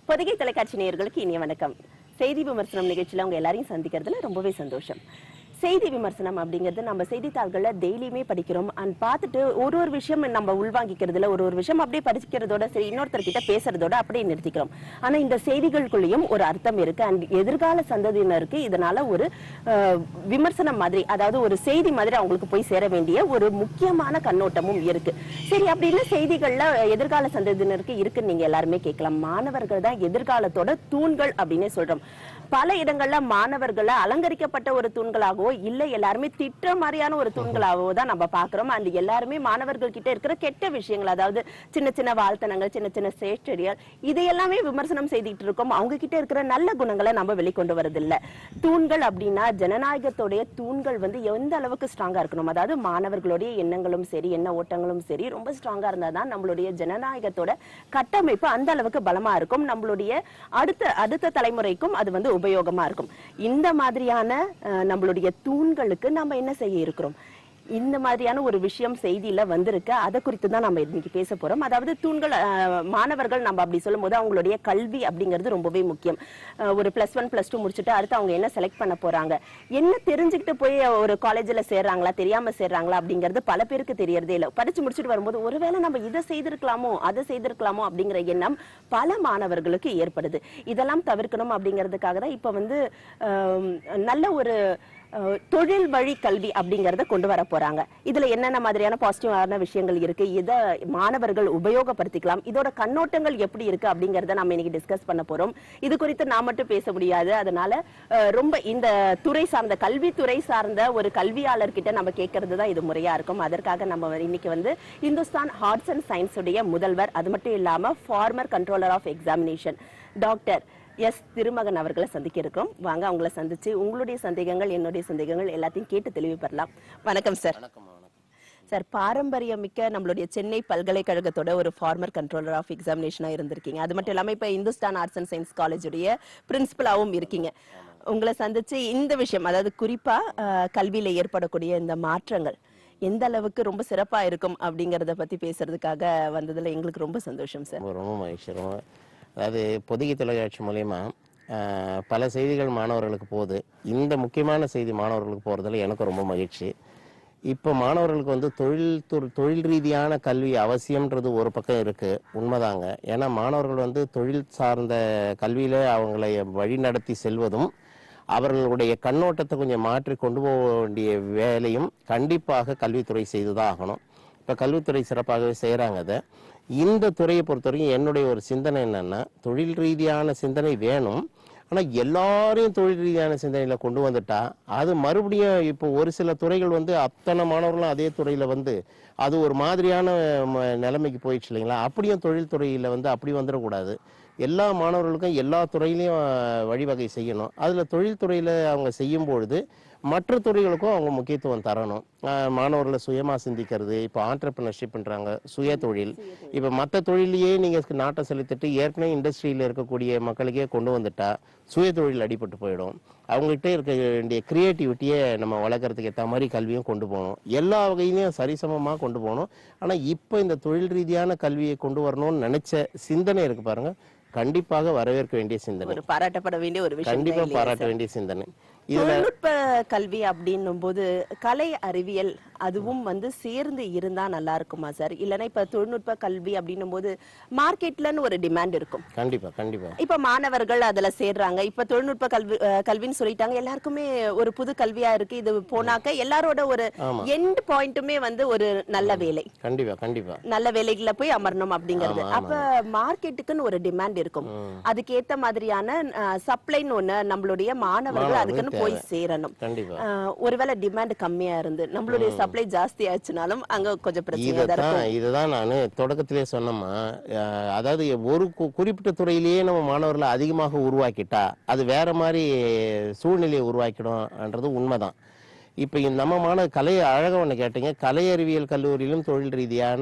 பொதிகை தொலைக்காட்சி நேயர்களுக்கு இனிய வணக்கம் செய்தி விமர்சனம் நிகழ்ச்சியில உங்க எல்லாரையும் சந்திக்கிறதுல ரொம்பவே சந்தோஷம் செய்தி விமர்சனம் அப்படிங்கிறது நம்ம செய்தித்தாள்கள்ல டெய்லியுமே படிக்கிறோம் அண்ட் பார்த்துட்டு ஒரு ஒரு விஷயம் நம்ம உள்வாங்கிக்கிறதுல ஒரு ஒரு விஷயம் அப்படியே படிக்கிறதோட சரி இன்னொருத்தர் கிட்ட பேசுறதோட அப்படியே நிறுத்திக்கிறோம் ஆனா இந்த செய்திகளுக்குள்ளேயும் ஒரு அர்த்தம் இருக்கு அண்ட் எதிர்கால சந்ததியினருக்கு இதனால ஒரு அஹ், விமர்சனம் மாதிரி அதாவது ஒரு செய்தி மாதிரி அவங்களுக்கு போய் சேர வேண்டிய ஒரு முக்கியமான கண்ணோட்டமும் இருக்கு சரி அப்படின்னு செய்திகள்ல எதிர்கால சந்ததியினருக்கு இருக்குன்னு நீங்க எல்லாருமே கேட்கலாம் மாணவர்கள் தான் எதிர்காலத்தோட தூண்கள் அப்படின்னே சொல்றோம் பல இடங்கள்ல மாணவர்களை அலங்கரிக்கப்பட்ட ஒரு தூண்களாகவோ இல்ல எல்லாருமே திட்டுற மாதிரியான ஒரு தூண்களாகவோ தான் நம்ம பாக்குறோம் அந்த எல்லாருமே மாணவர்கள் கிட்ட இருக்கிற கெட்ட விஷயங்கள் அதாவது சின்ன சின்ன வாழ்த்தனங்கள் சின்ன சின்ன சேஷ்டடியால் இதையெல்லாமே விமர்சனம் செய்துட்டு இருக்கோம் அவங்க கிட்ட இருக்கிற நல்ல குணங்களை நம்ம வெளிக்கொண்டு வரதில்ல தூண்கள் அப்படின்னா ஜனநாயகத்தோடைய தூண்கள் வந்து எந்த அளவுக்கு ஸ்ட்ராங்கா இருக்கணும் அதாவது மாணவர்களுடைய எண்ணங்களும் சரி எண்ண ஓட்டங்களும் சரி ரொம்ப ஸ்ட்ராங்கா இருந்தாதான் நம்மளுடைய ஜனநாயகத்தோட கட்டமைப்பு அந்த அளவுக்கு பலமா இருக்கும் நம்மளுடைய அடுத்த அடுத்த தலைமுறைக்கும் அது வந்து உபயோகமா இருக்கும் இந்த மாதிரியான அஹ், நம்மளுடைய தூண்களுக்கு நம்ம என்ன செய்ய இருக்கிறோம் இந்த மாதிரியான ஒரு விஷயம் செய்தியில வந்திருக்கு அதை குறித்து தான் நம்ம இன்னைக்கு பேச போறோம் அதாவது தூண்கள் அஹ், மாணவர்கள் நம்ம அப்படி சொல்லும்போது அவங்களுடைய கல்வி அப்படிங்கிறது ரொம்பவே முக்கியம் அஹ், ஒரு பிளஸ் ஒன் பிளஸ் டூ முடிச்சுட்டு அடுத்து அவங்க என்ன செலக்ட் பண்ண போறாங்க என்ன தெரிஞ்சுக்கிட்டு போய் ஒரு காலேஜ்ல சேர்றாங்களா தெரியாம சேர்றாங்களா அப்படிங்கிறது பல பேருக்கு தெரியறதே இல்லை படிச்சு முடிச்சுட்டு வரும்போது ஒருவேளை நம்ம இதை செய்திருக்கலாமோ அதை செய்திருக்கலாமோ அப்படிங்கிற எண்ணம் பல மாணவர்களுக்கு ஏற்படுது இதெல்லாம் தவிர்க்கணும் அப்படிங்கிறதுக்காக தான் இப்ப வந்து அஹ், நல்ல ஒரு அஹ், தொழில் வழி கல்வி அப்படிங்கறத கொண்டு வர போறாங்க இதுல என்னென்ன மாதிரியான பாசிட்டிவான விஷயங்கள் இருக்கு இதை மாணவர்கள் உபயோகப்படுத்திக்கலாம் இதோட கண்ணோட்டங்கள் எப்படி இருக்கு அப்படிங்கறத நம்ம இன்னைக்கு டிஸ்கஸ் பண்ண போறோம் இது குறித்து நான் மட்டும் பேச முடியாது அதனால அஹ், ரொம்ப இந்த துறை சார்ந்த கல்வித்துறை சார்ந்த ஒரு கல்வியாளர் கிட்ட நம்ம கேட்கறது தான் இது முறையா இருக்கும் அதற்காக நம்ம வந்து இன்னைக்கு வந்து இந்துஸ்தான் ஆர்ட்ஸ் அண்ட் சயின்ஸ் உடைய முதல்வர் அது மட்டும் இல்லாம former controller of examination doctor S Thirumagan அவர்களை சந்திக்க இருக்கிறோம் வாங்க அவங்கள சந்திச்சு உங்களுடைய சந்தேகங்கள் என்னுடைய சந்தேகங்கள் எல்லாத்தையும் கேட்டு தெளிவு பெறலாம் வணக்கம் சார் வணக்கம் வணக்கம் சார் பாரம்பரியமிக்க நம்மளுடைய சென்னை பல்கலைக்கழகத்தோட ஒரு ஃபார்மர் கண்ட்ரோலர் ஆஃப் எக்ஸாமினேஷனா இருந்திருக்கீங்க அது மட்டும் இல்லாம இப்ப இந்துஸ்தான் ஆர்ட்ஸ் அண்ட் சயின்ஸ் காலேஜுடைய பிரின்சிபலாவும் இருக்கீங்க உங்களை சந்திச்சு இந்த விஷயம் அதாவது குறிப்பா அஹ், கல்வியில ஏற்படக்கூடிய இந்த மாற்றங்கள் எந்த அளவுக்கு ரொம்ப சிறப்பா இருக்கும் அப்படிங்கறத பத்தி பேசுறதுக்காக வந்ததுல எங்களுக்கு ரொம்ப சந்தோஷம் சார் ரொம்ப ரொம்ப மகிழ்ச்சி ரொம்ப அதாவது பொதிகை தொலைக்காட்சி மூலயமா ஆஹ், பல செய்திகள் மாணவர்களுக்கு போகுது இந்த முக்கியமான செய்தி மாணவர்களுக்கு போகிறதுல எனக்கு ரொம்ப மகிழ்ச்சி இப்போ மாணவர்களுக்கு வந்து தொழில் துறை- தொழில் ரீதியான கல்வி அவசியம்ன்றது ஒரு பக்கம் இருக்கு உண்மைதாங்க ஏன்னா மாணவர்கள் வந்து தொழில் சார்ந்த கல்வியில அவங்களை வழிநடத்தி செல்வதும் அவர்களுடைய கண்ணோட்டத்தை கொஞ்சம் மாற்றி கொண்டு போக வேண்டிய வேலையும் கண்டிப்பாக கல்வித்துறை செய்துதான் ஆகணும் இப்போ கல்வித்துறை சிறப்பாகவே செய்கிறாங்க அதை இந்த துறையை பொறுத்தவரைக்கும் என்னுடைய ஒரு சிந்தனை என்னன்னா தொழில் ரீதியான சிந்தனை வேணும் ஆனால் எல்லாரையும் தொழில் ரீதியான சிந்தனையில் கொண்டு வந்துட்டா அது மறுபடியும் இப்போ ஒரு சில துறைகள் வந்து அத்தனை மாணவர்களும் அதே துறையில் வந்து அது ஒரு மாதிரியான ம, நிலைமைக்கு போயிடுச்சு இல்லைங்களா அப்படியும் தொழில் துறையில் வந்து அப்படி வந்துடக்கூடாது எல்லா மாணவர்களுக்கும் எல்லா துறையிலையும் அஹ், வழிவகை செய்யணும் அதில் தொழில்துறையில் அவங்க செய்யும் பொழுது மற்ற துறைகளுக்கும் அவங்க முக்கியத்துவம் தரணும் அஹ், மாணவர்களை சுயமாக சிந்திக்கிறது இப்போ ஆண்டர்பிரினர்ஷிப்ன்றாங்க சுய தொழில் இப்போ மற்ற தொழிலையே நீங்கள் நாட்டை செலுத்திட்டு ஏற்கனவே இண்டஸ்ட்ரியில் இருக்கக்கூடிய மக்களுக்கே கொண்டு வந்துட்டா சுய தொழில் அடிபட்டு போயிடும் அவங்ககிட்ட இருக்க வேண்டிய கிரியேட்டிவிட்டியை நம்ம வளர்க்குறதுக்கு ஏற்ற மாதிரி கல்வியும் கொண்டு போகணும் எல்லா வகையிலையும் சரிசமமாக கொண்டு போகணும் ஆனால் இப்போ இந்த தொழில் ரீதியான கல்வியை கொண்டு வரணும்னு நினைச்ச சிந்தனை இருக்கு பாருங்க கண்டிப்பாக வரவேற்க வேண்டிய சிந்தனை ஒரு பாராட்டப்பட வேண்டிய ஒரு விஷயம் கண்டிப்பா தான் இல்லையா பாராட்ட சார்? வேண்டிய சிந்தனை இதுல தொழில்நுட்ப கல்வி அப்படின்னும் போது கலை அறிவியல் அதுவும் வந்து சேர்ந்து இருந்தா நல்லா இருக்குமா சார் இல்லைன்னா இப்ப தொழில்நுட்ப கல்வி அப்படின்னும் போது மார்க்கெட்லன்னு ஒரு டிமாண்ட் இருக்கும் கண்டிப்பா கண்டிப்பா இப்ப மாணவர்கள் அதுல சேர்றாங்க இப்ப தொழில்நுட்ப கல்வி அஹ், கல்வின்னு சொல்லிட்டாங்க எல்லாருக்குமே ஒரு புது கல்வியா இருக்கு இது போனாக்க எல்லாரோட ஒரு எண்ட் பாயிண்ட்டுமே வந்து ஒரு நல்ல வேலை கண்டிப்பா கண்டிப்பா நல்ல வேலைகளை போய் அமரணும் அப்படிங்கிறது ஆமா, அப்ப மார்க்கெட்டுக்குன்னு ஒரு டிமாண்ட் இருக்கும் அதுக்கு ஏத்த மாதிரியான சப்ளைன்னு ஒண்ணு நம்மளுடைய மாணவர்கள் மாணவர்கள் அதுக்குன்னு போய் சேரணும் கண்டிப்பா அஹ், ஒருவேளை டிமாண்ட் கம்மியா இருந்து நம்மளுடைய சப்ளை ஜாஸ்தி ஆச்சுனாலும் அங்க கொஞ்சம் பிரச்சனை தான் இருக்கும் இதைத்தான் இதுதான் நான் தொடக்கத்திலே சொன்னேம்மா அஹ், அதாவது ஒரு கு- குறிப்பிட்ட துறையிலேயே நம்ம மாணவர்களை அதிகமாக உருவாக்கிட்டா அது வேற மாதிரி சூழ்நிலையை உருவாக்கிடும்ன்றது உண்மைதான் இப்போ நம்ம மாணவ கலை அழகாக ஒன்று கேட்டீங்க கலை அறிவியல் கல்லூரியிலும் தொழில் ரீதியான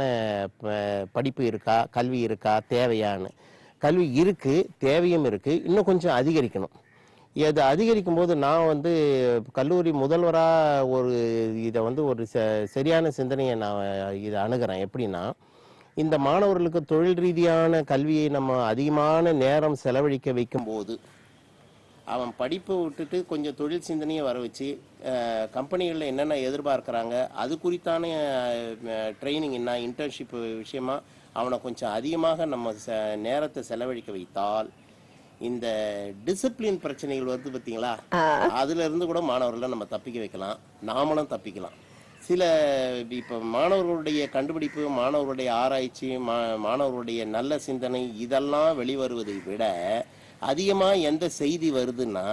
ப- படிப்பு இருக்கா கல்வி இருக்கா தேவையான்னு கல்வி இருக்கு தேவையும் இருக்கு இன்னும் கொஞ்சம் அதிகரிக்கணும் இது அதிகரிக்கும் போது நான் வந்து கல்லூரி முதல்வராக ஒரு இதை வந்து ஒரு ச- சரியான சிந்தனையை நான் இதை அணுகிறேன் எப்படின்னா இந்த மாணவர்களுக்கு தொழில் ரீதியான கல்வியை நம்ம அதிகமான நேரம் செலவழிக்க வைக்கும்போது அவன் படிப்பை விட்டுட்டு கொஞ்சம் தொழில் சிந்தனையை வர வச்சு கம்பெனிகளில் என்னென்ன எதிர்பார்க்குறாங்க அது குறித்தான ட்ரைனிங் என்ன இன்டர்ன்ஷிப் விஷயமா அவனை கொஞ்சம் அதிகமாக நம்ம ச நேரத்தை செலவழிக்க வைத்தால் இந்த டிசிப்ளின் பிரச்சனைகள் வருது பார்த்தீங்களா அதுல இருந்து கூட மாணவர்களை நம்ம தப்பிக்க வைக்கலாம் நாமளும் தப்பிக்கலாம் சில இப்போ மாணவர்களுடைய கண்டுபிடிப்பு மாணவர்களுடைய ஆராய்ச்சி மா மாணவர்களுடைய நல்ல சிந்தனை இதெல்லாம் வெளிவருவதை விட அதிகமாக எந்த செய்தி வருதுன்னா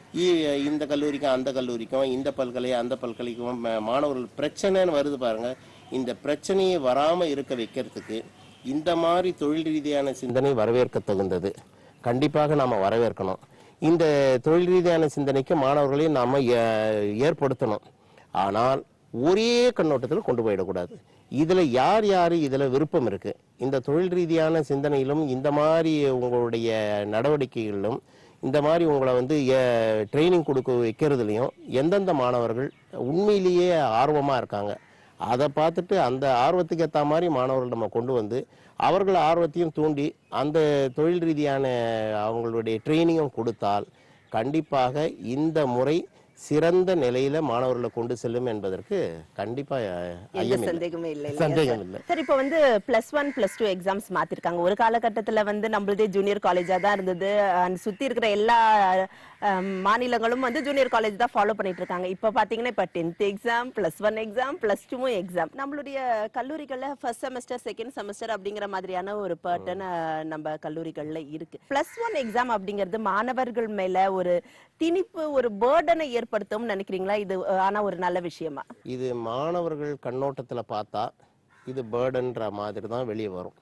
இ- இந்த கல்லூரிக்கும் அந்த கல்லூரிக்கும் இந்த பல்கலை அந்த பல்கலைக்கும் ம- மாணவர்கள் பிரச்சனைன்னு வருது பாருங்க இந்த பிரச்சனையை வராமல் இருக்க வைக்கிறதுக்கு இந்த மாதிரி தொழில் ரீதியான சிந்தனை வரவேற்க தகுந்தது கண்டிப்பாக நாம வரவேற்கணும் இந்த தொழில் ரீதியான சிந்தனைக்கு மாணவர்களை நாம ஏ- ஏற்படுத்தணும் ஆனால் ஒரே கண்ணோட்டத்தில் கொண்டு போயிடக்கூடாது இதுல யார் யாரு இதுல விருப்பம் இருக்கு இந்த தொழில் ரீதியான சிந்தனையிலும் இந்த மாதிரி உங்களுடைய நடவடிக்கைகளிலும் இந்த மாதிரி உங்களை வந்து ட்ரைனிங் கொடுக்க வைக்கிறதுலையும் எந்தெந்த மாணவர்கள் உண்மையிலேயே ஆர்வமா இருக்காங்க அதை பார்த்துட்டு அந்த ஆர்வத்துக்கு ஏற்ற மாதிரி மாணவர்கள் நம்ம கொண்டு வந்து அவர்கள் ஆர்வத்தையும் தூண்டி அந்த தொழில் ரீதியான அவங்களுடைய ட்ரைனிங்கும் கொடுத்தால் கண்டிப்பாக இந்த முறை சிறந்த நிலையில மாணவர்களை கொண்டு செல்லும் என்பதற்கு கண்டிப்பா அஹ், எந்த ஐயம் இல்லை. சந்தேகமே இல்லை சந்தேகம் இல்லை சார் இப்போ வந்து plus one plus two exams மாத்திருக்காங்க ஒரு காலகட்டத்துல வந்து நம்மளதே ஜூனியர் காலேஜா தான் இருந்தது அண்ட் சுத்தி இருக்கிற எல்லா அஹ், மாநிலங்களும் வந்து ஜூனியர் காலேஜ் தான் ஃபாலோ பண்ணிட்டு இருக்காங்க இப்போ பாத்தீங்கன்னா இப்போ tenth exam plus one exam plus டூவும் எக்ஸாம் நம்மளுடைய கல்லூரிகள்ல ஃபர்ஸ்ட் செமஸ்டர் செகண்ட் செமஸ்டர் அப்படிங்கிற மாதிரியான ஒரு பேட்டர்ன் நம்ம கல்லூரிகள்ல இருக்கு பிளஸ் ஒன் எக்ஸாம் அப்படிங்கிறது மாணவர்கள் மேல ஒரு திணிப்பு ஒரு பேர்டனை ஏற்படுத்தும் நினைக்கிறீங்களா இது அஹ், ஆனா ஒரு நல்ல விஷயமா இது மாணவர்கள் கண்ணோட்டத்துல பார்த்தா இது பேர்டன்ற மாதிரி தான் வெளியே வரும்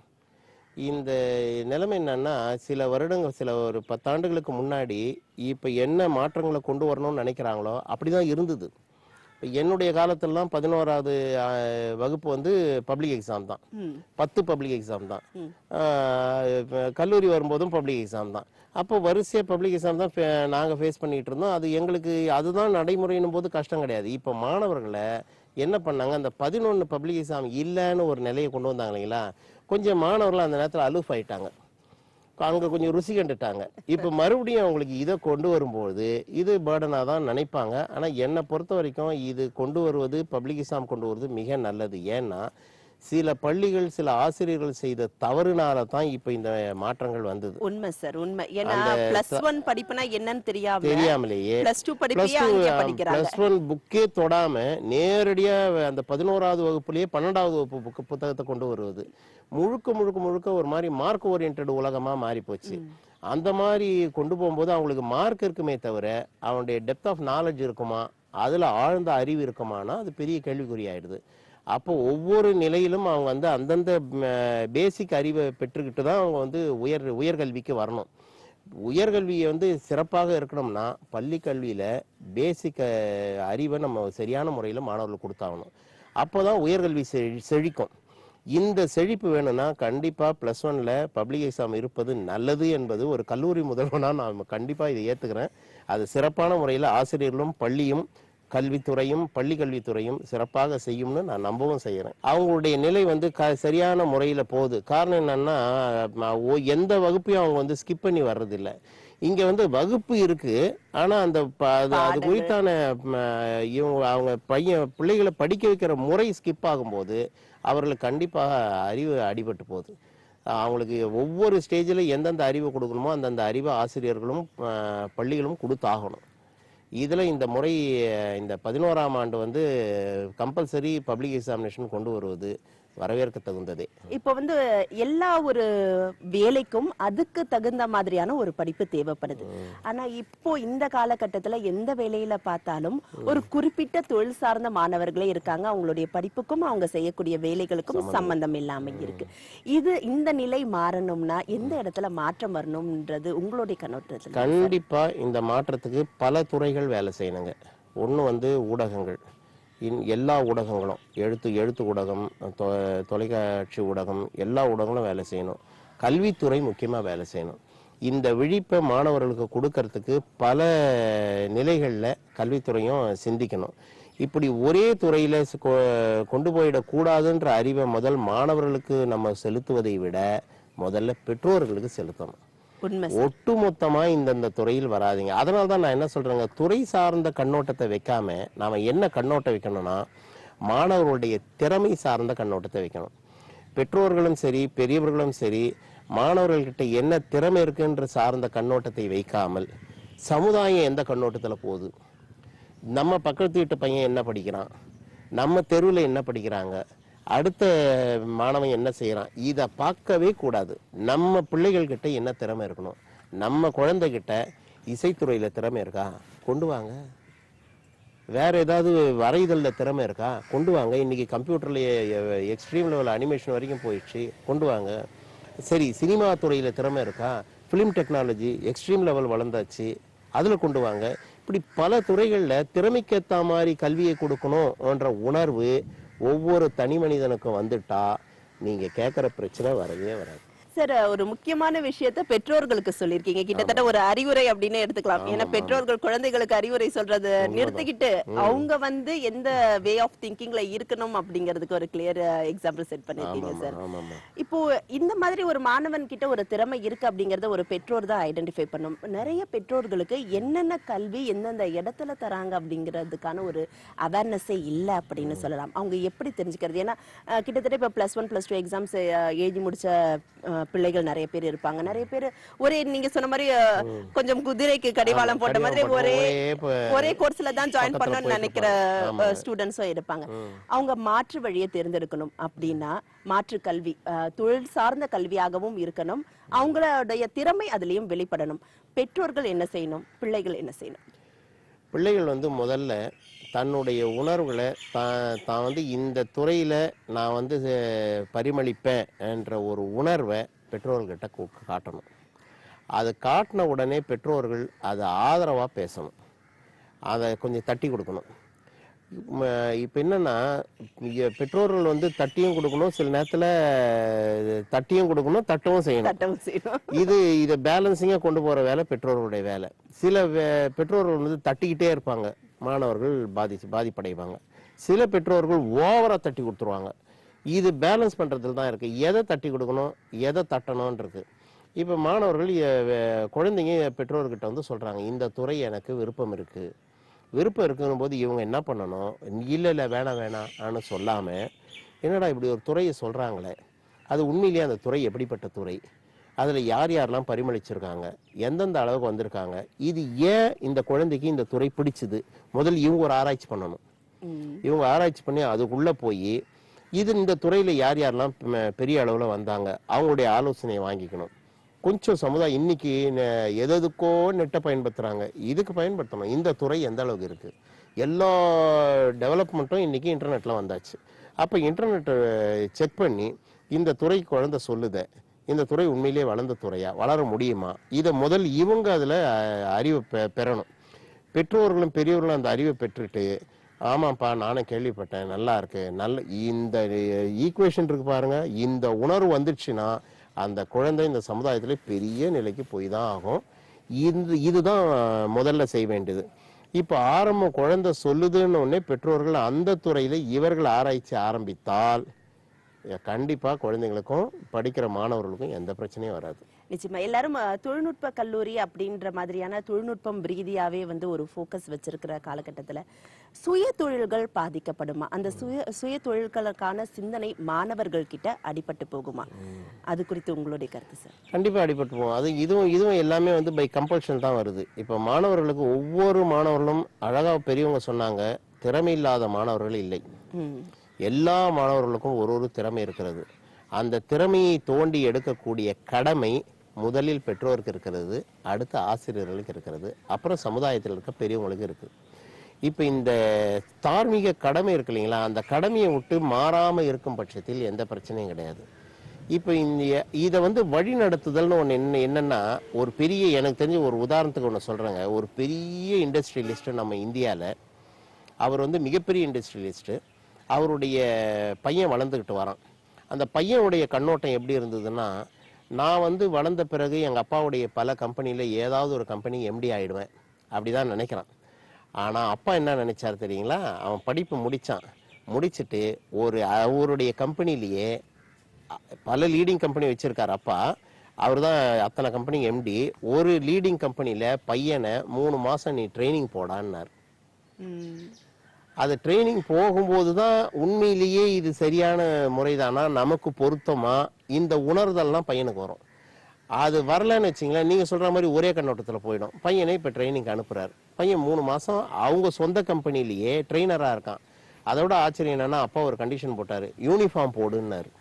இந்த நிலைமை என்னன்னா சில வருடங்கள் சில ஒரு பத்தாண்டுகளுக்கு முன்னாடி இப்போ என்ன மாற்றங்களை கொண்டு வரணும்னு நினைக்கிறாங்களோ அப்படிதான் இருந்தது இப்போ என்னுடைய காலத்திலலாம் பதினோராவது ஆஹ், வகுப்பு வந்து பப்ளிக் எக்ஸாம் தான் ம் பத்து பப்ளிக் எக்ஸாம் தான் ஆஹ் இப்ப கல்லூரி வரும்போதும் பப்ளிக் எக்ஸாம் தான் அப்போ வரிசையாக பப்ளிக் எக்ஸாம் தான் ஃபே- நாங்க ஃபேஸ் பண்ணிட்டு இருந்தோம் அது எங்களுக்கு அதுதான் நடைமுறையினும் போது கஷ்டம் கிடையாது இப்போ மாணவர்களை என்ன பண்ணாங்க அந்த பதினொன்று பப்ளிக் எக்ஸாம் இல்லைன்னு ஒரு நிலையை கொண்டு வந்தாங்க இல்லைங்களா கொஞ்சம் மாணவர்கள் அந்த நேரத்தில் அலூஃப் ஆயிட்டாங்க அங்க கொஞ்சம் ருசி கண்டுட்டாங்க இப்ப மறுபடியும் அவங்களுக்கு இதை கொண்டு வரும்போது இது பேர்டனா தான் நினைப்பாங்க ஆனா என்னை பொறுத்த வரைக்கும் இது கொண்டு வருவது பப்ளிக் எக்ஸாம் கொண்டு வருவது மிக நல்லது ஏன்னா சில பள்ளிகள் சில ஆசிரியர்கள் செய்த தவறுனால தான் இப்ப இந்த மாற்றங்கள் வந்தது உண்மை சார் உண்மை ஏன்னா பிளஸ் ஒன் படிப்புனா என்னன்னு தெரியாம தெரியாமலேயே பிளஸ் டூ பிளஸ் படிப்பையே டூ அங்கே படிக்கிறாங்க பிளஸ் ஒன் புக்கே தொடாம நேரடியா அந்த பதினோராவது வகுப்புலயே பன்னெண்டாவது வகுப்பு புக்கு புத்தகத்தை கொண்டு வருவது முழுக்க முழுக்க முழுக்க ஒரு மாதிரி மார்க் ஓரியன்ட் உலகமா மாறி போச்சு அந்த மாதிரி கொண்டு போகும்போது அவங்களுக்கு மார்க் இருக்குமே தவிர அவனுடைய டெப்த் ஆஃப் நாலேஜ் இருக்குமா அதுல ஆழ்ந்த அறிவு இருக்குமானா அது பெரிய கேள்விக்குறியாயிடுது அப்போ ஒவ்வொரு நிலையிலும் அவங்க வந்து அந்தந்த பேசிக் அறிவை பெற்றுக்கிட்டு தான் அவங்க வந்து உயர் உயர்கல்விக்கு வரணும் உயர்கல்வியை வந்து சிறப்பாக இருக்கணும்னா பள்ளி கல்வியில பேசிக் அறிவை நம்ம சரியான முறையில் மாணவர்களுக்கு கொடுத்தாகணும் அப்போதான் உயர்கல்வி செழி- செழிக்கும் இந்த செழிப்பு வேணும்னா கண்டிப்பா பிளஸ் ஒன்ல பப்ளிக் எக்ஸாம் இருப்பது நல்லது என்பது ஒரு கல்லூரி முதல்வனா நான் கண்டிப்பா இதை ஏத்துக்கிறேன் அது சிறப்பான முறையில் ஆசிரியர்களும் பள்ளியும் கல்வித்துறையும் பள்ளி கல்வித்துறையும் சிறப்பாக செய்யும்னு நான் நம்பவும் செய்யறேன் அவங்களுடைய நிலை வந்து க சரியான முறையில போகுது காரணம் என்னன்னா ம- ஓ- எந்த வகுப்பையும் அவங்க வந்து ஸ்கிப் பண்ணி வர்றதில்ல இங்க வந்து வகுப்பு இருக்கு ஆனா அந்த ப- அது அது குறித்தான ம, இவங்க அவங்க பையன் பிள்ளைகளை படிக்க வைக்கிற முறை ஸ்கிப் ஆகும்போது அவர்களுக்கு கண்டிப்பாக அறிவு அடிபட்டு போகுது அவங்களுக்கு ஒவ்வொரு ஸ்டேஜில் எந்தெந்த அறிவை கொடுக்கணுமோ அந்தந்த அறிவை ஆசிரியர்களும் அஹ், பள்ளிகளும் கொடுத்தாகணும் இதில் இந்த முறை அஹ், இந்த பதினோராம் ஆண்டு வந்து கம்பல்சரி பப்ளிக் எக்ஸாமினேஷன் கொண்டு வருவது வரவேற்க தகுந்ததே இப்போ வந்து எல்லா ஒரு வேலைக்கும் அதுக்கு தகுந்த மாதிரியான ஒரு படிப்பு தேவைப்படுது ஆனா இப்போ இந்த காலகட்டத்துல எந்த வேலையில பார்த்தாலும் ஒரு குறிப்பிட்ட தொழில் சார்ந்த மாணவர்களே இருக்காங்க அவங்களுடைய படிப்புக்கும் அவங்க செய்யக்கூடிய வேலைகளுக்கும் சம்பந்தம் இல்லாம இருக்கு இது இந்த நிலை மாறணும்னா எந்த இடத்துல மாற்றம் வரணும்ன்றது உங்களுடைய கண்ணோட்டத்துல கண்டிப்பா இந்த மாற்றத்துக்கு பல துறைகள் வேலை செய்யணுங்க ஒன்று வந்து ஊடகங்கள் இன் எல்லா ஊடகங்களும் எழுத்து எழுத்து ஊடகம் தொ- தொலைக்காட்சி ஊடகம் எல்லா ஊடகங்களும் வேலை செய்யணும் கல்வித்துறை முக்கியமாக வேலை செய்யணும் இந்த விழிப்பை மாணவர்களுக்கு கொடுக்கறதுக்கு பல நிலைகளில் கல்வித்துறையும் சிந்திக்கணும் இப்படி ஒரே துறையில ச- கொ- கொண்டு போயிடக்கூடாதுன்ற அறிவை முதல் மாணவர்களுக்கு நம்ம செலுத்துவதை விட முதல்ல பெற்றோர்களுக்கு செலுத்தணும் உண்மை ஒட்டுமொத்தமா இந்தந்த துறையில் வராதீங்க அதனால தான் நான் என்ன சொல்றேங்க துறை சார்ந்த கண்ணோட்டத்தை வைக்காம நாம என்ன கண்ணோட்டம் வைக்கணும்னா மாணவர்களுடைய திறமை சார்ந்த கண்ணோட்டத்தை வைக்கணும் பெற்றோர்களும் சரி பெரியவர்களும் சரி மாணவர்கள்கிட்ட என்ன திறமை இருக்குன்ற சார்ந்த கண்ணோட்டத்தை வைக்காமல் சமுதாயம் எந்த கண்ணோட்டத்துல போகுது நம்ம பக்கத்து வீட்டு பையன் என்ன படிக்கிறான் நம்ம தெருவில் என்ன படிக்கிறாங்க அடுத்த மாணவன் என்ன செய்யறான் இதை பார்க்கவே கூடாது நம்ம பிள்ளைகள் கிட்ட என்ன திறமை இருக்கணும் நம்ம குழந்தைகிட்ட இசைத்துறையில திறமை இருக்கா கொண்டு வாங்க வேற ஏதாவது வரைதல்ல திறமை இருக்கா கொண்டு வாங்க இன்னைக்கு கம்ப்யூட்டர்ல எக்ஸ்ட்ரீம் லெவல் அனிமேஷன் வரைக்கும் போயிடுச்சு கொண்டு வாங்க சரி சினிமா துறையில திறமை இருக்கா ஃபிலிம் டெக்னாலஜி எக்ஸ்ட்ரீம் லெவல் வளர்ந்தாச்சு அதுல கொண்டு வாங்க இப்படி பல துறைகள்ல திறமைக்கேத்த மாதிரி கல்வியை கொடுக்கணும்ன்ற உணர்வு ஒவ்வொரு தனி மனிதனுக்கும் வந்துட்டா நீங்க கேட்குற பிரச்சனை வரவே வராது சார் ஒரு முக்கியமான விஷயத்த பெற்றோர்களுக்கு சொல்லிருக்கீங்க கிட்டத்தட்ட ஒரு அறிவுரை அப்படின்னு எடுத்துக்கலாம் ஏன்னா பெற்றோர்கள் குழந்தைகளுக்கு அறிவுரை சொல்றது நிறுத்திக்கிட்டு அவங்க வந்து எந்த வே ஆஃப் திங்கிங்ல இருக்கணும் அப்படிங்கிறதுக்கு ஒரு கிளியர் எக்ஸாம்பிள் செட் பண்ணிருக்கீங்க சார் ஆமாம்மா இப்போ இந்த மாதிரி ஒரு மாணவன் கிட்ட ஒரு திறமை இருக்கு அப்படிங்கறத ஒரு பெற்றோர் தான் ஐடென்டிஃபை பண்ணும் நிறைய பெற்றோர்களுக்கு என்னென்ன கல்வி எந்தெந்த இடத்துல தராங்க அப்படிங்கிறதுக்கான ஒரு அவேர்னஸே இல்லை அப்படின்னு சொல்லலாம் அவங்க எப்படி தெரிஞ்சுக்கிறது ஏன்னா அஹ், கிட்டத்தட்ட இப்போ plus one plus two exams எழுதி முடிச்ச அஹ், பிள்ளைகள் நிறைய பேர் இருப்பாங்க நிறைய பேர் ஒரே நீங்க சொன்ன மாதிரி அஹ், கொஞ்சம் குதிரைக்கு கடிவாளம் போட்ட மாதிரி கடிவாளம் ஒரே போட்ட ஒரே இப்ப ஒரே கோர்ஸ்ல தான் ஜாயின் பக்கத்துல பண்ணணும்னு போயிட்டு நினைக்கிற இருப்பாங்க. ஆமா. ஸ்டூடெண்ட்ஸும் இருப்பாங்க அவங்க மாற்று வழியை தேர்ந்தெடுக்கணும் அப்படின்னா மாற்று கல்வி அஹ், தொழில் சார்ந்த கல்வியாகவும் இருக்கணும் அவங்களுடைய திறமை அதுலயும் வெளிப்படணும் பெற்றோர்கள் என்ன செய்யணும் பிள்ளைகள் என்ன செய்யணும் பிள்ளைகள் வந்து முதல்ல தன்னுடைய உணர்வுகளை தான் தான் வந்து இந்த துறையில் நான் வந்து அஹ், பரிமளிப்பேன் என்ற ஒரு உணர்வை பெற்றோர்கள்கிட்ட கு- காட்டணும் அது காட்டின உடனே பெற்றோர்கள் அதை ஆதரவாக பேசணும் அதை கொஞ்சம் தட்டி கொடுக்கணும் இப்போ என்னன்னா இங்க பெற்றோர்கள் வந்து தட்டியும் கொடுக்கணும் சில நேரத்தில் தட்டியும் கொடுக்கணும் தட்டவும் செய்யணும் சட்டம் செய்யணும் இது இதை பேலன்சிங்காக கொண்டு போகிற வேலை பெற்றோர்களுடைய வேலை சில வே- பெற்றோர்கள் வந்து தட்டிக்கிட்டே இருப்பாங்க மாணவர்கள் பாதிச்சு பாதிப்படைவாங்க சில பெற்றோர்கள் ஓவராக தட்டி கொடுத்துருவாங்க இது பேலன்ஸ் பண்ணுறதுல தான் இருக்குது எதை தட்டி கொடுக்கணும் எதை தட்டணும்னு இருக்கு இப்போ மாணவர்கள் எ- வே- குழந்தைங்க பெற்றோர்கிட்ட வந்து சொல்கிறாங்க இந்த துறை எனக்கு விருப்பம் இருக்குது விருப்பம் இருக்குங்கும் போது இவங்க என்ன பண்ணணும் இல்லை இல்லை வேணாம் வேணாம்னு சொல்லாமல் என்னடா இப்படி ஒரு துறையை சொல்கிறாங்களே அது உண்மையிலேயே அந்த துறை எப்படிப்பட்ட துறை அதில் யார் யாரெல்லாம் பரிமளிச்சிருக்காங்க எந்தெந்த அளவுக்கு வந்திருக்காங்க இது ஏன் இந்த குழந்தைக்கு இந்த துறை பிடிச்சது முதல்ல இவங்க ஒரு ஆராய்ச்சி பண்ணணும் ம். இவங்க ஆராய்ச்சி பண்ணி அதுக்குள்ளே போய் இது இந்த துறையில் யார் யாரெல்லாம் பெ- பெரிய அளவில் வந்தாங்க அவங்களுடைய ஆலோசனையை வாங்கிக்கணும் கொஞ்சம் சமுதாயம் இன்னைக்கு நெ- எது எதுக்கோ நெட்டை பயன்படுத்துகிறாங்க இதுக்கு பயன்படுத்தணும் இந்த துறை எந்த அளவுக்கு இருக்குது எல்லா டெவலப்மெண்ட்டும் இன்னைக்கு இன்டர்நெட்டில் வந்தாச்சு அப்போ இன்டர்நெட்டை செக் பண்ணி இந்த துறை குழந்தை சொல்லுதே இந்த துறை உண்மையிலேயே வளர்ந்த துறையா வளர முடியுமா இதை முதல் இவங்க அதில் அறிவை பெ- பெறணும் பெற்றோர்களும் பெரியவர்களும் அந்த அறிவை பெற்றுட்டு ஆமாப்பா நானும் கேள்விப்பட்டேன் நல்லா இருக்கு நல்ல இந்த ஈக்குவேஷன் இருக்கு பாருங்க இந்த உணர்வு வந்துடுச்சுன்னா அந்த குழந்தை இந்த சமுதாயத்துல பெரிய நிலைக்கு போய் தான் ஆகும் இது இதுதான் முதல்ல செய்ய வேண்டியது இப்போ ஆரம்பம் குழந்தை சொல்லுதுன்னு உடனே பெற்றோர்கள் அந்த துறையில இவர்கள் ஆராய்ச்சி ஆரம்பித்தால் கண்டிப்பா குழந்தைங்களுக்கும் படிக்கிற மாணவர்களுக்கும் எந்த பிரச்சனையும் வராது நிச்சயமா எல்லாரும் அஹ், தொழில்நுட்ப கல்லூரி அப்படின்ற மாதிரியான தொழில்நுட்பம் ரீதியாவே வந்து ஒரு ஃபோக்கஸ் வச்சிருக்கிற காலகட்டத்துல சுய தொழில்கள் பாதிக்கப்படுமா அந்த சுய சுய தொழில்களுக்கான சிந்தனை மாணவர்கள் கிட்ட அடிபட்டு போகுமா அது குறித்து உங்களுடைய கருத்து சார் கண்டிப்பா அடிபட்டு போவோம் அது இதுவும் இதுவும் எல்லாமே வந்து பை கம்பல்ஷன் தான் வருது இப்போ மாணவர்களுக்கு ஒவ்வொரு மாணவர்களும் அழகா பெரியவங்க சொன்னாங்க திறமை இல்லாத மாணவர்கள் இல்லை ம் எல்லா மாணவர்களுக்கும் ஒரு ஒரு திறமை இருக்கிறது அந்த திறமையை தோண்டி எடுக்கக்கூடிய கடமை முதலில் பெற்றோருக்கு இருக்கிறது அடுத்து ஆசிரியர்களுக்கு இருக்கிறது அப்புறம் சமுதாயத்தில் இருக்க பெரியவங்களுக்கு இருக்கு இப்போ இந்த தார்மீக கடமை இருக்கு இல்லைங்களா அந்த கடமையை விட்டு மாறாம இருக்கும் பட்சத்தில் எந்த பிரச்சனையும் கிடையாது இப்போ இந்த இதை வந்து வழி நடத்துதல்னு ஒன்று என்ன என்னன்னா ஒரு பெரிய எனக்கு தெரிஞ்ச ஒரு உதாரணத்துக்கு ஒன்று சொல்றேங்க ஒரு பெரிய இண்டஸ்ட்ரியலிஸ்ட் நம்ம இந்தியாவில் அவர் வந்து மிகப்பெரிய இண்டஸ்ட்ரியலிஸ்ட்டு அவருடைய பையன் வளர்ந்துக்கிட்டு வரான் அந்த பையனுடைய கண்ணோட்டம் எப்படி இருந்ததுன்னா நான் வந்து வளர்ந்த பிறகு எங்கள் அப்பாவுடைய பல கம்பெனியில் ஏதாவது ஒரு கம்பெனி எம்டி ஆயிடுவேன் அப்படி தான் நினைக்கிறான் ஆனா அப்பா என்ன நினைச்சாரு தெரியுங்களா அவன் படிப்பு முடிச்சான் முடிச்சிட்டு ஒரு அவருடைய கம்பெனிலேயே பல லீடிங் கம்பெனி வச்சிருக்காரு அப்பா அவர் தான் அத்தனை கம்பெனி எம்டி ஒரு லீடிங் கம்பெனியில பையனை மூணு மாசம் நீ ட்ரைனிங் போடான்னார் ம். அது ட்ரைனிங் போகும்போது தான் உண்மையிலேயே இது சரியான முறைதானா நமக்கு பொருத்தமா இந்த உணர்தல்லாம் பையனுக்கு வரும் அது வரலன்னு வச்சிங்களேன் நீங்க சொல்ற மாதிரி ஒரே கண்ணோட்டத்தில் போயிடும் பையனை இப்போ ட்ரைனிங் அனுப்புறாரு பையன் மூணு மாசம் அவங்க சொந்த கம்பெனிலேயே ட்ரெயினரா இருக்கான் அதோட ஆச்சரியம் என்னன்னா அப்பா ஒரு கண்டிஷன் போட்டாரு யூனிஃபார்ம் போடுன்னாரு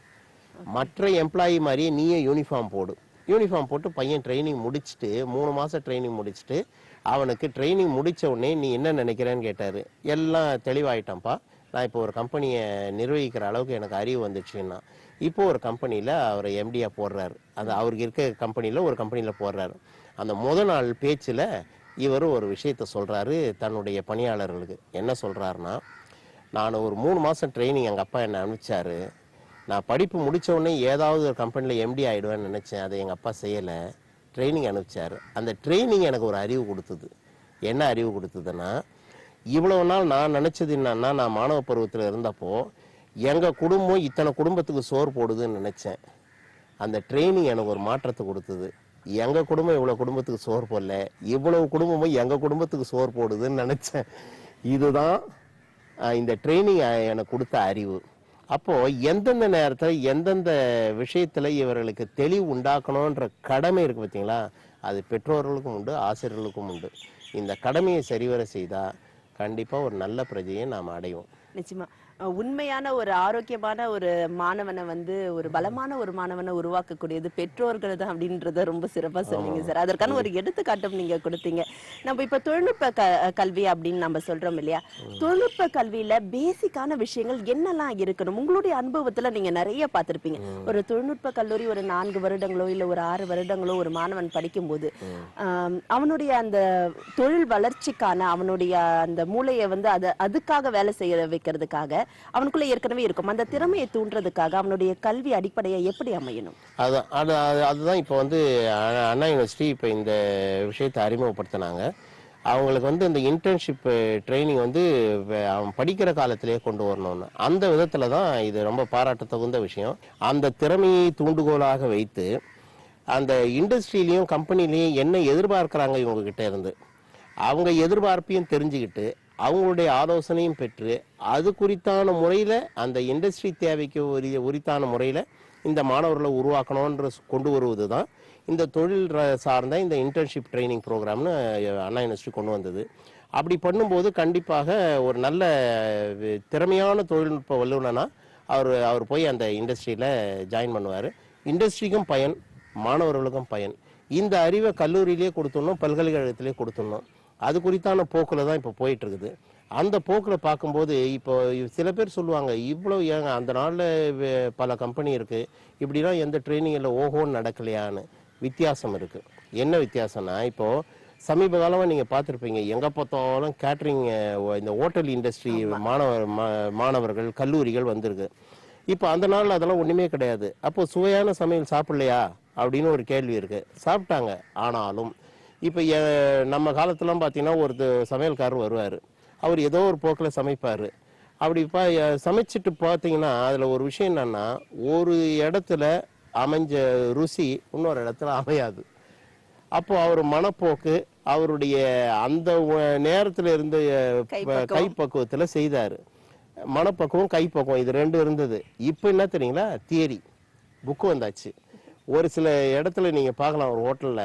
மற்ற எம்ப்ளாயி மாதிரியே நீயே யூனிஃபார்ம் போடு யூனிஃபார்ம் போட்டு பையன் ட்ரைனிங் முடிச்சுட்டு மூணு மாசம் ட்ரைனிங் முடிச்சுட்டு அவனுக்கு ட்ரைனிங் முடிச்ச உடனே நீ என்ன நினைக்கிறேன்னு கேட்டாரு எல்லாம் தெளிவாயிட்டான்ப்பா நான் இப்போ ஒரு கம்பெனியை நிர்வகிக்கிற அளவுக்கு எனக்கு அறிவு வந்துச்சுன்னா இப்போ ஒரு கம்பெனியில் அவரை எம்டியா போடுறாரு அது அவருக்கு இருக்க கம்பெனியில் ஒரு கம்பெனியில் போடுறாரு அந்த முத நாள் பேச்சில் இவர் ஒரு விஷயத்த சொல்றாரு தன்னுடைய பணியாளர்களுக்கு என்ன சொல்றாருன்னா நான் ஒரு மூணு மாசம் ட்ரைனிங் எங்கள் அப்பா என்னை அனுப்பிச்சாரு நான் படிப்பு முடிச்ச உடனே ஏதாவது ஒரு கம்பெனியில் எம்டி ஆயிடுவேன்னு நினைச்சேன் அதை எங்கள் அப்பா செய்யலை ட்ரைனிங் அனுப்பிச்சாரு அந்த ட்ரைனிங் எனக்கு ஒரு அறிவு கொடுத்தது என்ன அறிவு கொடுத்ததுன்னா இவ்வளவு நாள் நான் நினைச்சது என்னன்னா நான் மாணவ பருவத்தில் இருந்தப்போ எங்க குடும்பம் இத்தனை குடும்பத்துக்கு சோறு போடுதுன்னு நினைச்சேன் அந்த ட்ரைனிங் எனக்கு ஒரு மாற்றத்தை கொடுத்தது எங்க குடும்பம் இவ்வளவு குடும்பத்துக்கு சோறு போடல இவ்வளவு குடும்பமும் எங்க குடும்பத்துக்கு சோறு போடுதுன்னு நினைச்சேன் இதுதான் அஹ், இந்த ட்ரைனிங் எனக்கு கொடுத்த அறிவு அப்போ எந்தெந்த நேரத்துல எந்தெந்த விஷயத்துல இவர்களுக்கு தெளிவு உண்டாக்கணும்ன்ற கடமை இருக்கு பார்த்தீங்களா அது பெற்றோர்களுக்கும் உண்டு ஆசிரியர்களுக்கும் உண்டு இந்த கடமையை சரிவர செய்தா கண்டிப்பா ஒரு நல்ல பிரஜையை நாம் அடைவோம் நிச்சயமா அஹ் உண்மையான ஒரு ஆரோக்கியமான ஒரு மாணவனை வந்து ஒரு பலமான ஒரு மாணவனை உருவாக்கக்கூடியது பெற்றோர்கள் தான் அப்படின்றத ரொம்ப சிறப்பா சொன்னீங்க சார் அதற்கான ஒரு எடுத்துக்காட்டும் நீங்க கொடுத்தீங்க நம்ம இப்ப தொழில்நுட்ப க கல்வி அப்படின்னு நம்ம சொல்றோம் இல்லையா தொழில்நுட்ப கல்வியில பேசிக்கான விஷயங்கள் என்னெல்லாம் இருக்கணும் உங்களுடைய அனுபவத்துல நீங்க நிறைய பார்த்திருப்பீங்க ஒரு தொழில்நுட்ப கல்லூரி ஒரு நான்கு வருடங்களோ இல்ல ஒரு ஆறு வருடங்களோ ஒரு மாணவன் படிக்கும்போது ஆம், அவனுடைய அந்த தொழில் வளர்ச்சிக்கான அவனுடைய அந்த மூளையை வந்து அத அதுக்காக வேலை செய்ய வைக்கிறதுக்காக அவனுக்குள்ள ஏற்கனவே இருக்கும் அந்த திறமையை தூண்டுறதுக்காக அவனுடைய கல்வி அடிப்படையை எப்படி அமையணும் அதான் அது அது- அதுதான் இப்போ வந்து அ- அண்ணா யூனிவர்சிட்டி இப்போ இந்த விஷயத்தை அறிமுகப்படுத்தினாங்க அவங்களுக்கு வந்து இந்த இன்டர்ன்ஷிப் ட்ரைனிங் வந்து வ- அவன் படிக்கிற காலத்திலேயே கொண்டு வரணும்னு அந்த விதத்துல தான் இது ரொம்ப பாராட்ட தகுந்த விஷயம் அந்த திறமையை தூண்டுகோலாக வைத்து அந்த இண்டஸ்ட்ரியிலையும் கம்பெனிலையும் என்ன எதிர்பார்க்கறாங்க இவங்க கிட்ட இருந்து அவங்க எதிர்பார்ப்பையும் தெரிஞ்சுக்கிட்டு அவங்களுடைய ஆலோசனையும் பெற்று அது குறித்தான முறையில் அந்த இண்டஸ்ட்ரி தேவைக்கு உரிய உரித்தான முறையில் இந்த மாணவர்களை உருவாக்கணுன்ற ஸ்- கொண்டு வருவது தான் இந்த தொழில் ர- சார்ந்த இந்த இன்டர்ன்ஷிப் ட்ரைனிங் ப்ரோக்ராம்னு அண்ணா யூனிவர்சிட்டி கொண்டு வந்தது அப்படி பண்ணும்போது கண்டிப்பாக ஒரு நல்ல வி- திறமையான தொழில்நுட்ப வல்லுநனா அவர் அவர் போய் அந்த இண்டஸ்ட்ரியில் ஜாயின் பண்ணுவார் இண்டஸ்ட்ரிக்கும் பயன் மாணவர்களுக்கும் பயன் இந்த அறிவை கல்லூரியிலே கொடுத்துடணும் பல்கலைக்கழகத்திலே கொடுத்துடணும் அது குறித்தான போக்கில் தான் இப்போ போயிட்டு இருக்குது அந்த போக்கில் பார்க்கும்போது இப்போ சில பேர் சொல்லுவாங்க இவ்வளோ ஏங்க அந்த நாளில் பல கம்பெனி இருக்கு இப்படிலாம் எந்த ட்ரைனிங்கில் ஓஹோன்னு நடக்கலையான்னு வித்தியாசம் இருக்கு என்ன வித்தியாசம்னா இப்போ சமீப காலமாக நீங்கள் பார்த்துருப்பீங்க எங்கே பார்த்தாலும் கேட்ரிங் இந்த ஹோட்டல் இண்டஸ்ட்ரி மாணவர் மா- மாணவர்கள் கல்லூரிகள் வந்திருக்கு இப்போ அந்த நாள்ல அதெல்லாம் ஒண்ணுமே கிடையாது அப்போ சுவையான சமையல் சாப்பிடலையா அப்படின்னு ஒரு கேள்வி இருக்கு சாப்பிட்டாங்க ஆனாலும் இப்போ எ- நம்ம காலத்துலாம் பார்த்தீங்கன்னா ஒரு சமையல்காரர் வருவார் அவர் ஏதோ ஒரு போக்கில் சமைப்பார் அப்படி பா எ- சமைச்சிட்டு பார்த்தீங்கன்னா அதில் ஒரு விஷயம் என்னன்னா ஒரு இடத்துல அமைஞ்ச ருசி இன்னொரு இடத்துல அமையாது அப்போ அவர் மனப்போக்கு அவருடைய அந்த ஒ- நேரத்துல இருந்த அஹ், கைப்பக்குவம். கைப்பக்குவத்துல செய்தாரு மனப்பக்குவம் கைப்பக்குவம் இது ரெண்டும் இருந்தது இப்போ என்ன தெரியுங்களா தியரி புக்கு வந்தாச்சு ஒரு சில இடத்துல நீங்க பார்க்கலாம் ஒரு ஹோட்டல்ல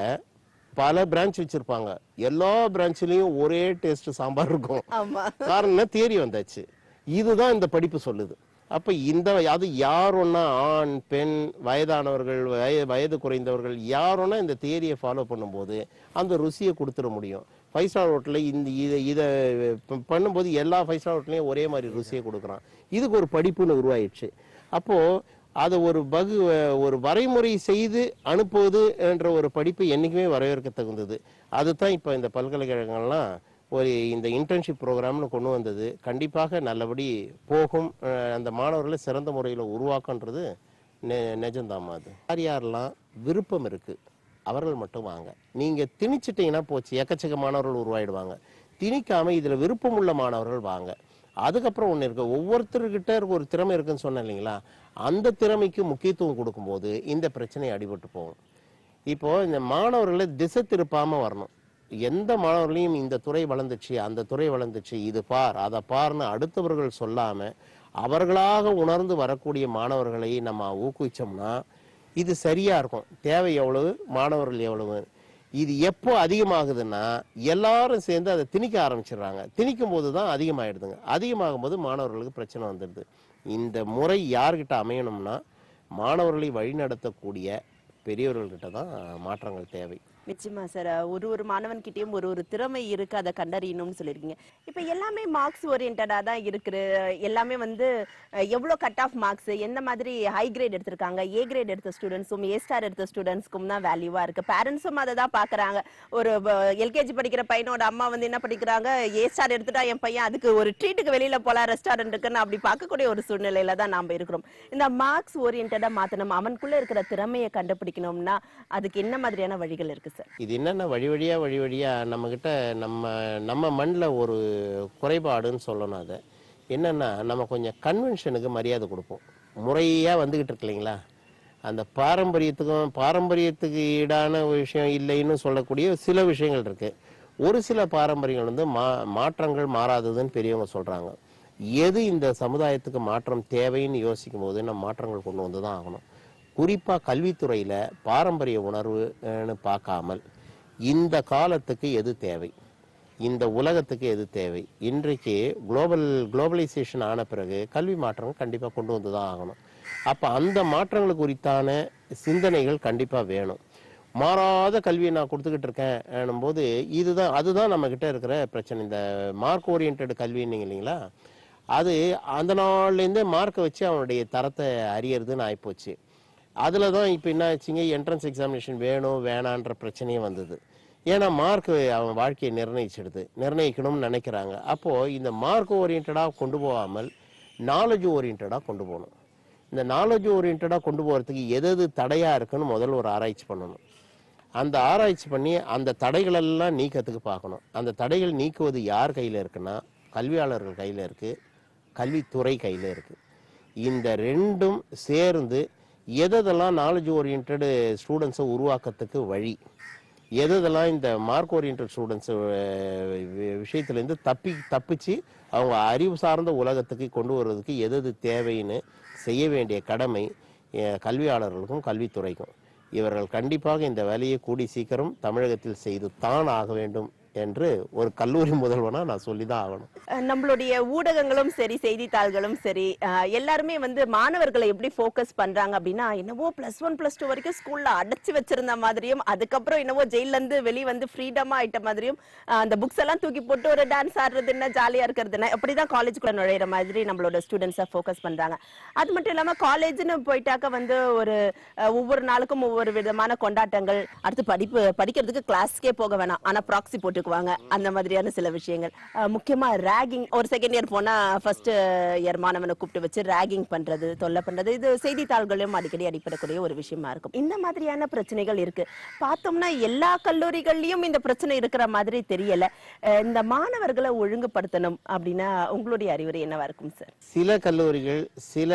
பல பிரான்ச் வச்சிருப்பாங்க எல்லா பிரான்ச்லயும் ஒரே டேஸ்ட் சாம்பார் இருக்கும் ஆமா காரணம் தியரி வந்தாச்சு இதுதான் இந்த படிப்பு சொல்லுது அப்ப இந்த அது யார் ஒன்னா ஆண் பெண் வயதானவர்கள் வய வயது குறைந்தவர்கள் யார் ஒன்னா இந்த தியரியை ஃபாலோ பண்ணும்போது அந்த ருசியை கொடுத்துட முடியும் ஃபைவ் ஸ்டார் ஹோட்டலில் இந்த இதை இதை ப- பண்ணும்போது எல்லா ஃபைவ் ஸ்டார் ஹோட்டலையும் ஒரே மாதிரி ருசியை கொடுக்குறான் இதுக்கு ஒரு படிப்புன்னு உருவாயிடுச்சு அப்போ அதை ஒரு பகு ஒரு வரைமுறை செய்து அனுப்புவது என்ற ஒரு படிப்பு என்னைக்குமே வரவேற்க தகுந்தது அதுதான் இப்போ இந்த பல்கலைக்கழகங்கள்லாம் ஒரு இந்த இன்டர்ன்ஷிப் ப்ரோக்ராம்னு கொண்டு வந்தது கண்டிப்பாக நல்லபடி போகும் அஹ் அந்த மாணவர்களை சிறந்த முறையில் உருவாக்கன்றது நெ நிஜம்தாம்மா அது யார் யாரெல்லாம் விருப்பம் இருக்கு அவர்கள் மட்டும் வாங்க நீங்க திணிச்சிட்டீங்கன்னா போச்சு எக்கச்சக்க மாணவர்கள் உருவாயிடுவாங்க திணிக்காம இதுல விருப்பமுள்ள மாணவர்கள் வாங்க அதுக்கப்புறம் ஒண்ணு இருக்கு ஒவ்வொருத்தர்கிட்ட இருக்க ஒரு திறமை இருக்குன்னு சொன்னேன் இல்லைங்களா அந்த திறமைக்கு முக்கியத்துவம் கொடுக்கும்போது இந்த பிரச்சனை அடிபட்டு போகும் இப்போ இந்த மாணவர்களை திசை திருப்பாம வரணும் எந்த மாணவர்களையும் இந்த துறை வளர்ந்துச்சு அந்த துறை வளர்ந்துச்சு இது பார் அதை பார்னு அடுத்தவர்கள் சொல்லாம அவர்களாக உணர்ந்து வரக்கூடிய மாணவர்களை நம்ம ஊக்குவிச்சோம்னா இது சரியா இருக்கும் தேவை எவ்வளவு மாணவர்கள் எவ்வளவு இது எப்போ அதிகமாகுதுன்னா எல்லாரும் சேர்ந்து அதை திணிக்க ஆரம்பிச்சிடுறாங்க திணிக்கும் போது தான் அதிகமாயிடுதுங்க அதிகமாகும் போது மாணவர்களுக்கு பிரச்சனை வந்துடுது இந்த முறை யார்கிட்ட அமையணும்னா மாணவர்களை வழிநடத்தக்கூடிய பெரியவர்கள்கிட்ட தான் மாற்றங்கள் தேவை நிச்சயமா சார் ஒரு ஒரு மாணவன் கிட்டயும் ஒரு ஒரு திறமை இருக்கு அதை கண்டறியணும்னு சொல்லிருக்கீங்க இப்ப எல்லாமே மார்க்ஸ் ஓரியன்டா தான் இருக்குது எல்லாமே வந்து அஹ், எவ்வளவு கட் ஆஃப் மார்க்ஸ் எந்த மாதிரி ஹை கிரேட் எடுத்திருக்காங்க ஏ கிரேட் எடுத்த ஸ்டூடெண்ட்ஸும் ஏ ஸ்டார் எடுத்த ஸ்டூடெண்ட்ஸ்க்கும் தான் வேல்யூவா இருக்கு பேரண்ட்ஸும் அதை தான் பாக்குறாங்க ஒரு எல்கேஜி படிக்கிற பையனோட அம்மா வந்து என்ன படிக்கிறாங்க ஏ ஸ்டார் எடுத்துட்டா என் பையன் அதுக்கு ஒரு ட்ரீட்டுக்கு வெளியில போலாம் ரெஸ்டாரண்ட்டுக்குன்னு அப்படி பார்க்கக்கூடிய ஒரு சூழ்நிலையில தான் நாம இருக்கிறோம் இந்த மார்க்ஸ் ஓரியன்டா மாத்தணும் அவனுக்குள்ள இருக்கிற திறமையை கண்டுபிடிக்கணும்னா அதுக்கு என்ன மாதிரியான வழிகள் இருக்கு சார் இது என்னென்ன வழி வழியா வழி வழியா நம்மக்கிட்ட நம்ம நம்ம மண்ணில் ஒரு குறைபாடுன்னு சொல்லணும் அதை என்னன்னா நம்ம கொஞ்சம் கன்வென்ஷனுக்கு மரியாதை கொடுப்போம் முறையாக வந்துக்கிட்டு இருக்கு இல்லைங்களா அந்த பாரம்பரியத்துக்கும் பாரம்பரியத்துக்கு ஈடான ஒரு விஷயம் இல்லைன்னு சொல்லக்கூடிய சில விஷயங்கள் இருக்கு ஒரு சில பாரம்பரியங்கள் வந்து மா மாற்றங்கள் மாறாததுன்னு பெரியவங்க சொல்றாங்க எது இந்த சமுதாயத்துக்கு மாற்றம் தேவைன்னு யோசிக்கும் போது நம்ம மாற்றங்கள் கொண்டு வந்து தான் ஆகணும் குறிப்பா கல்வித்துறையில பாரம்பரிய உணர்வுன்னு பார்க்காமல் இந்த காலத்துக்கு எது தேவை இந்த உலகத்துக்கு எது தேவை இன்றைக்கு குளோபல் குளோபலைசேஷன் ஆன பிறகு கல்வி மாற்றம் கண்டிப்பா கொண்டு வந்து தான் ஆகணும் அப்ப அந்த மாற்றங்களுக்கு குறித்தான சிந்தனைகள் கண்டிப்பா வேணும் மாறாத கல்வியை நான் கொடுத்துக்கிட்டு இருக்கேன் போது இதுதான் அதுதான் நம்ம கிட்ட இருக்கிற பிரச்சனை இந்த மார்க் ஓரியன்ட் கல்வின்னீங்க இல்லைங்களா அது அந்த நாள்லேருந்தே மார்க்கை வச்சு அவனுடைய தரத்தை அறியறதுன்னு ஆயிப்போச்சு அதில் தான் இப்போ என்ன ஆச்சுங்க என்ட்ரன்ஸ் எக்ஸாமினேஷன் வேணும் வேணான்ற பிரச்சனையே வந்தது ஏன்னா மார்க் அவன் வாழ்க்கையை நிர்ணயிச்சிடுது நிர்ணயிக்கணும்னு நினைக்கிறாங்க அப்போது இந்த மார்க் ஓரியன்டாக கொண்டு போகாமல் நாலேஜ் ஓரியன்டாக கொண்டு போகணும் இந்த நாலேஜ் ஓரியன்டாக கொண்டு போகிறதுக்கு எது எது தடையாக இருக்குன்னு முதல்ல ஒரு ஆராய்ச்சி பண்ணணும் அந்த ஆராய்ச்சி பண்ணி அந்த தடைகளெல்லாம் நீக்கத்துக்கு பார்க்கணும் அந்த தடைகள் நீக்குவது யார் கையில் இருக்குன்னா கல்வியாளர்கள் கையில் இருக்குது கல்வித்துறை கையில் இருக்குது இந்த ரெண்டும் சேர்ந்து எதெல்லாம் நாலேஜ் ஓரியன்ட் ஸ்டூடெண்ட்ஸை உருவாக்கத்துக்கு வழி எதெல்லாம் இந்த மார்க் ஓரியன்ட் ஸ்டூடெண்ட்ஸ் விஷயத்துலேருந்து தப்பி தப்பிச்சு அவங்க அறிவு சார்ந்த உலகத்துக்கு கொண்டு வர்றதுக்கு எது எது தேவைன்னு செய்ய வேண்டிய கடமை அஹ், கல்வியாளர்களுக்கும் கல்வித்துறைக்கும் இவர்கள் கண்டிப்பாக இந்த வேலையை கூடி சீக்கிரம் தமிழகத்தில் செய்து தான் ஆக வேண்டும் என்று ஒரு கல்லூரி முதல்வனா நான் சொல்லி தான் ஆகணும் அஹ் நம்மளுடைய ஊடகங்களும் சரி செய்தித்தாள்களும் சரி அஹ் எல்லாருமே வந்து மாணவர்களை எப்படி ஃபோக்கஸ் பண்றாங்க அப்படின்னா என்னவோ பிளஸ் ஒன் பிளஸ் டூ வரைக்கும் ஸ்கூல்ல அடைச்சு வச்சிருந்த மாதிரியும் அதுக்கப்புறம் என்னவோ ஜெயில இருந்து வெளிய வந்து ஃப்ரீடமா ஆயிட்ட மாதிரியும் அஹ் அந்த புக்ஸ் எல்லாம் தூக்கி போட்டு ஒரு டான்ஸ் ஆடுறது என்ன ஜாலியா இருக்கிறது என்ன அப்படிதான் காலேஜ்குள்ள நுழையிற மாதிரி நம்மளோட ஸ்டூடெண்ட்ஸை ஃபோக்கஸ் பண்றாங்க அது மட்டும் இல்லாம காலேஜ்னு போயிட்டாக்க வந்து ஒரு அஹ், ஒவ்வொரு நாளுக்கும் ஒவ்வொரு விதமான கொண்டாட்டங்கள் அடுத்து படிப்பு படிக்கிறதுக்கு கிளாஸ்க்கே போக வேணாம் ஆனா ப்ராக்சி போட்டுக்குவாங்க அந்த மாதிரியான சில விஷயங்கள் அஹ், முக்கியமா ரேகிங் ஒரு செகண்ட் இயர் போனா ஃபர்ஸ்ட் இயர் மாணவனை கூப்பிட்டு வச்சு ரேகிங் பண்றது தொல்லை பண்றது இது செய்தித்தாள்களையும் அடிக்கடி அடிப்படக்கூடிய ஒரு விஷயமா இருக்கும் இந்த மாதிரியான பிரச்சனைகள் இருக்கு பார்த்தோம்னா எல்லா கல்லூரிகள்லயும் இந்த பிரச்சனை இருக்கிற மாதிரி தெரியல அஹ், இந்த மாணவர்களை ஒழுங்குபடுத்தணும் அப்படின்னா உங்களுடைய அறிவுரை என்னவா இருக்கும் சார் சில கல்லூரிகள் சில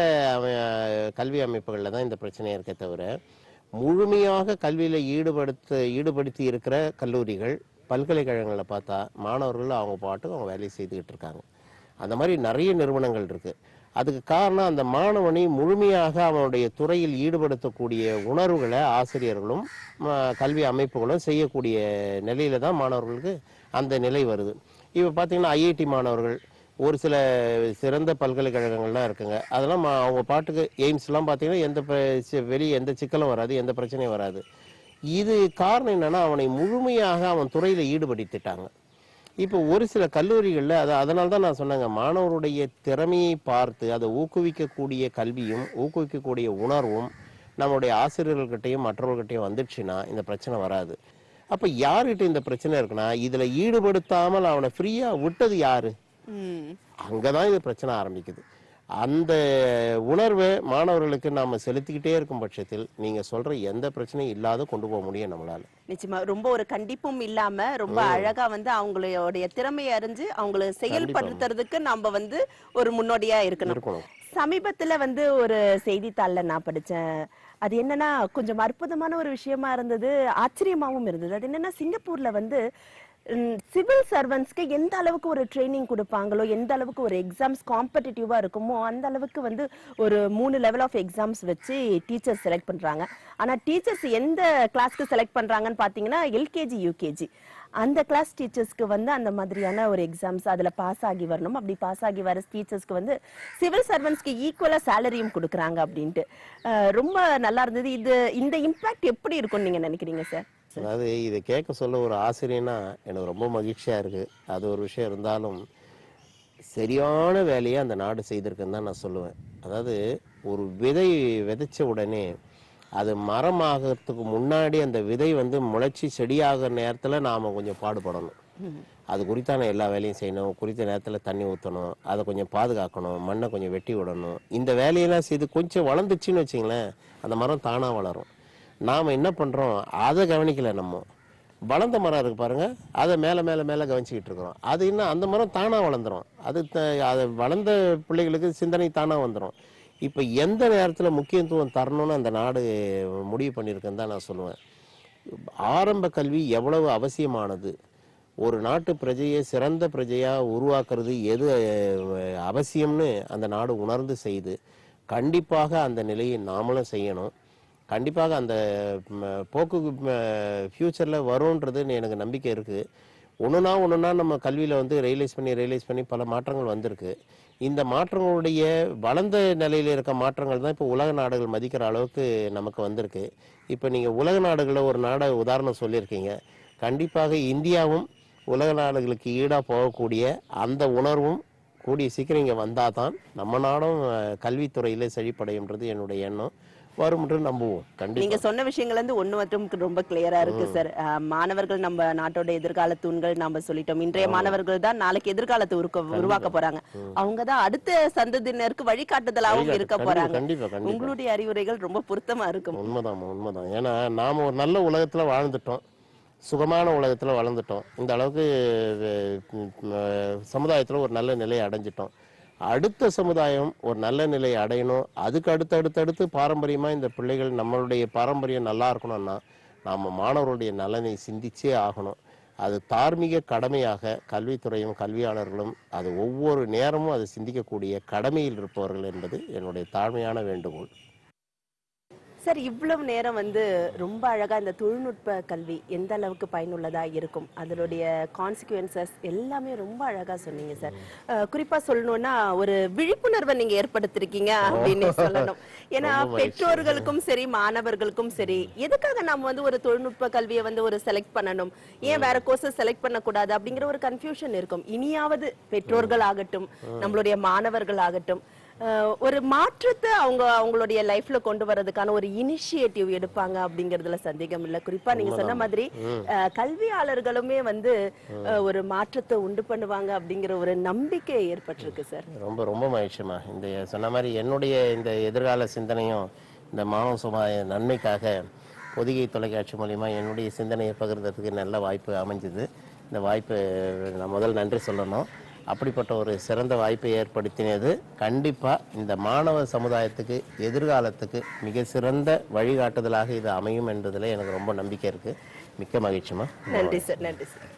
அமை- கல்வி அமைப்புகளில் தான் இந்த பிரச்சனை இருக்கே தவிர முழுமையாக கல்வியில் ஈடுபடுத்த ஈடுபடுத்தி இருக்கிற கல்லூரிகள் பல்கலைக்கழகங்களில் பார்த்தா மாணவர்கள் அவங்க பாட்டுக்கு அவங்க வேலையை செய்துக்கிட்டு இருக்காங்க அந்த மாதிரி நிறைய நிறுவனங்கள் இருக்கு அதுக்கு காரணம் அந்த மாணவனை முழுமையாக அவனுடைய துறையில் ஈடுபடுத்தக்கூடிய உணர்வுகளை ஆசிரியர்களும் ம- கல்வி அமைப்புகளும் செய்யக்கூடிய நிலையில தான் மாணவர்களுக்கு அந்த நிலை வருது இப்போ பார்த்தீங்கன்னா ஐஐடி மாணவர்கள் ஒரு சில சிறந்த பல்கலைக்கழகங்கள்லாம் இருக்குங்க அதெல்லாம் மா- அவங்க பாட்டுக்கு எய்ம்ஸ்லாம் பார்த்தீங்கன்னா எந்த ப- சி- வெளியே எந்த சிக்கலும் வராது எந்த பிரச்சனையும் வராது இது காரணம் என்னன்னா அவனை முழுமையாக அவன் துறையில ஈடுபடுத்திட்டாங்க இப்போ ஒரு சில கல்லூரிகளில் அது அதனால தான் நான் சொன்னேங்க மாணவருடைய திறமையை பார்த்து அதை ஊக்குவிக்கக்கூடிய கல்வியும் ஊக்குவிக்கக்கூடிய உணர்வும் நம்மளுடைய ஆசிரியர்கள்கிட்டயும் மற்றவர்கள்கிட்டயும் வந்துடுச்சுன்னா இந்த பிரச்சனை வராது அப்போ யார்கிட்ட இந்த பிரச்சனை இருக்குன்னா இதில் ஈடுபடுத்தாமல் அவனை ஃப்ரீயாக விட்டது யாரு அங்கதான் இது பிரச்சனை ஆரம்பிக்குது அந்த உணர்வை மாணவர்களுக்கு நாம செலுத்திக்கிட்டே இருக்கும் பட்சத்தில் நீங்க சொல்ற எந்த பிரச்சனையும் இல்லாத கொண்டு போக முடியும் நம்மளால நிச்சயமா ரொம்ப ஒரு கண்டிப்பும் இல்லாம ரொம்ப அழகா வந்து அவங்களுடைய திறமையை அறிஞ்சு அவங்கள செயல்படுத்துறதுக்கு நம்ம வந்து ஒரு முன்னோடியா இருக்கணும் இருக்கணும் சமீபத்துல வந்து ஒரு செய்தித்தாள்ல நான் படிச்சேன் அது என்னன்னா கொஞ்சம் அற்புதமான ஒரு விஷயமா இருந்தது ஆச்சரியமாவும் இருந்தது அது என்னன்னா சிங்கப்பூர்ல வந்து சிவில் சர்வன்ஸ்க்கு எந்த அளவுக்கு ஒரு ட்ரைனிங் கொடுப்பாங்களோ எந்த அளவுக்கு ஒரு எக்ஸாம்ஸ் காம்படிட்டிவா இருக்குமோ அந்த அளவுக்கு வந்து ஒரு மூணு லெவல் ஆஃப் எக்ஸாம்ஸ் வச்சு டீச்சர்ஸ் செலக்ட் பண்றாங்க ஆனா டீச்சர்ஸ் எந்த கிளாஸ்க்கு செலக்ட் பண்றாங்கன்னு பாத்தீங்கன்னா எல்கேஜி யூகேஜி அந்த கிளாஸ் டீச்சர்ஸ்க்கு வந்து அந்த மாதிரியான ஒரு எக்ஸாம்ஸ் அதுல பாஸ் ஆகி வரணும் அப்படி பாஸ் ஆகி வர டீச்சர்ஸ்க்கு வந்து சிவில் சர்வன்ஸ்க்கு ஈக்குவலா சேலரியும் கொடுக்குறாங்க அப்படின்ட்டு அஹ் ரொம்ப நல்லா இருந்தது இது இந்த இம்பாக்ட் எப்படி இருக்கும்னு நீங்க நினைக்கிறீங்க சார் அதாவது இதை கேட்க சொல்ல ஒரு ஆசிரியனா எனக்கு ரொம்ப மகிழ்ச்சியா இருக்கு அது ஒரு விஷயம் இருந்தாலும் சரியான வேலையை அந்த நாடு செய்திருக்குன்னு தான் நான் சொல்லுவேன் அதாவது ஒரு விதை விதைச்ச உடனே அது மரமாகறதுக்கு முன்னாடி அந்த விதை வந்து முளைச்சி செடியாகிற நேரத்தில் நாம் கொஞ்சம் பாடுபடணும் அது குறித்தான எல்லா வேலையும் செய்யணும் குறித்த நேரத்தில் தண்ணி ஊற்றணும் அதை கொஞ்சம் பாதுகாக்கணும் மண்ணை கொஞ்சம் வெட்டி விடணும் இந்த வேலையெல்லாம் செய்து கொஞ்சம் வளர்ந்துச்சுன்னு வச்சுங்களேன் அந்த மரம் தானாக வளரும் நாம் என்ன பண்ணுறோம் அதை கவனிக்கல நம்ம வளர்ந்த மரம் இருக்கு பாருங்க அதை மேலே மேலே மேலே கவனிச்சிக்கிட்டு இருக்கிறோம் அது இன்னும் அந்த மரம் தானாக வளர்ந்துரும் அது த- அது வளர்ந்த பிள்ளைகளுக்கு சிந்தனை தானாக வந்துடும் இப்போ எந்த நேரத்தில் முக்கியத்துவம் தரணும்னு அந்த நாடு முடிவு பண்ணியிருக்குன்னு தான் நான் சொல்லுவேன் ஆரம்ப கல்வி எவ்வளவு அவசியமானது ஒரு நாட்டு பிரஜையை சிறந்த பிரஜையா உருவாக்குறது எது அஹ், அவசியம்னு அந்த நாடு உணர்ந்து செய்து கண்டிப்பாக அந்த நிலையை நாமளும் செய்யணும் கண்டிப்பாக அந்த ம, போக்கு ஃப்யூச்சரில் வரும்ன்றது எனக்கு நம்பிக்கை இருக்குது ஒன்றுனா ஒன்றுனா நம்ம கல்வியில் வந்து ரியலைஸ் பண்ணி ரியலைஸ் பண்ணி பல மாற்றங்கள் வந்திருக்கு இந்த மாற்றங்களுடைய வளர்ந்த நிலையில் இருக்க மாற்றங்கள் தான் இப்போ உலக நாடுகள் மதிக்கிற அளவுக்கு நமக்கு வந்திருக்கு இப்போ நீங்கள் உலக நாடுகளில் ஒரு நாடை உதாரணம் சொல்லியிருக்கீங்க கண்டிப்பாக இந்தியாவும் உலக நாடுகளுக்கு ஈடாக போகக்கூடிய அந்த உணர்வும் கூடிய சீக்கிரம் இங்கே வந்தால் தான் நம்ம நாடும் அஹ், கல்வித்துறையில செழிப்படையும்ன்றது என்னுடைய எண்ணம் வரும் என்று நம்புவோம் கண்டிப்பாக நீங்க சொன்ன விஷயங்கள் வந்து ஒண்ணு மட்டும் ரொம்ப கிளியரா இருக்கு சார் அஹ், மாணவர்கள் நம்ம நாட்டோட எதிர்கால தூண்கள் நாம சொல்லிட்டோம் இன்றைய மாணவர்கள் தான் நாளைக்கு எதிர்காலத்தை உருக்க உருவாக்க போறாங்க அவங்க தான் அடுத்த சந்ததியினருக்கு வழிகாட்டுதலாகவும் இருக்க கண்டிப்பா, போறாங்க கண்டிப்பா கண்டிப்பா உங்களுடைய அறிவுரைகள் ரொம்ப பொருத்தமா இருக்கும் உண்மைதான் உண்மைதான் ஏன்னா நாம ஒரு நல்ல உலகத்துல வாழ்ந்துட்டோம் சுகமான உலகத்துல வளர்ந்துட்டோம் இந்த அளவுக்கு அஹ், அஹ், சமுதாயத்துல ஒரு நல்ல நிலையை அடைஞ்சிட்டோம் அடுத்த சமுதாயம் ஒரு நல்ல நிலையை அடையணும் அதுக்கு அடுத்து அடுத்து அடுத்து பாரம்பரியமா இந்த பிள்ளைகள் நம்மளுடைய பாரம்பரியம் நல்லா இருக்கணும்னா நாம மாணவர்களுடைய நலனை சிந்திச்சே ஆகணும் அது தார்மீக கடமையாக கல்வித்துறையும் கல்வியாளர்களும் அது ஒவ்வொரு நேரமும் அதை சிந்திக்கக்கூடிய கடமையில் இருப்பவர்கள் என்பது என்னுடைய தாழ்மையான வேண்டுகோள் சார் இவ்வளவு நேரம் வந்து ரொம்ப அழகா இந்த தொழில்நுட்ப கல்வி எந்த அளவுக்கு பயனுள்ளதா இருக்கும் அதனுடைய கான்சிக்வன்சஸ் எல்லாமே ரொம்ப அழகா சொன்னீங்க சார் அஹ், குறிப்பா சொல்லணும்னா ஒரு விழிப்புணர்வை நீங்க ஏற்படுத்திருக்கீங்க அப்படின்னு சொல்லணும் ஏன்னா ரொம்ப மகிழ்ச்சி. பெற்றோர்களுக்கும் சரி மாணவர்களுக்கும் சரி எதுக்காக நம்ம வந்து ஒரு தொழில்நுட்ப கல்வியை வந்து ஒரு செலக்ட் பண்ணணும் ஏன் வேற கோர்சஸ் செலக்ட் பண்ணக்கூடாது அப்படிங்கிற ஒரு கன்ஃபியூஷன் இருக்கும் இனியாவது பெற்றோர்கள் ஆகட்டும் நம்மளுடைய மாணவர்கள் ஆகட்டும் அஹ், ஒரு மாற்றத்தை அவங்க அவங்களுடைய லைஃப்ல கொண்டு வர்றதுக்கான ஒரு இனிஷியேட்டிவ் எடுப்பாங்க அப்படிங்கறதுல சந்தேகம் இல்ல குறிப்பா நீங்க சொன்ன மாதிரி அஹ், கல்வியாளர்களுமே வந்து அஹ், ஒரு மாற்றத்தை உண்டு பண்ணுவாங்க அப்படிங்கிற ஒரு நம்பிக்கை ஏற்பட்டிருக்கு சார் ரொம்ப ரொம்ப மகிழ்ச்சிமா இந்த சொன்ன மாதிரி என்னுடைய இந்த எதிர்கால சிந்தனையும் இந்த மாணவ சமுதாய நன்மைக்காக பொதிகை தொலைக்காட்சி மூலிமா என்னுடைய சிந்தனையை பகிர்ந்ததுக்கு நல்ல வாய்ப்பு அமைஞ்சது இந்த வாய்ப்பு நான் முதல் நன்றி சொல்லணும் அப்படிப்பட்ட ஒரு சிறந்த வாய்ப்பை ஏற்படுத்தினது கண்டிப்பாக இந்த மாணவ சமுதாயத்துக்கு எதிர்காலத்துக்கு மிக சிறந்த வழிகாட்டுதலாக இது அமையும் என்பதில் எனக்கு ரொம்ப நம்பிக்கை இருக்குது மிக்க மகிழ்ச்சிமா நன்றி சார் நன்றி சார்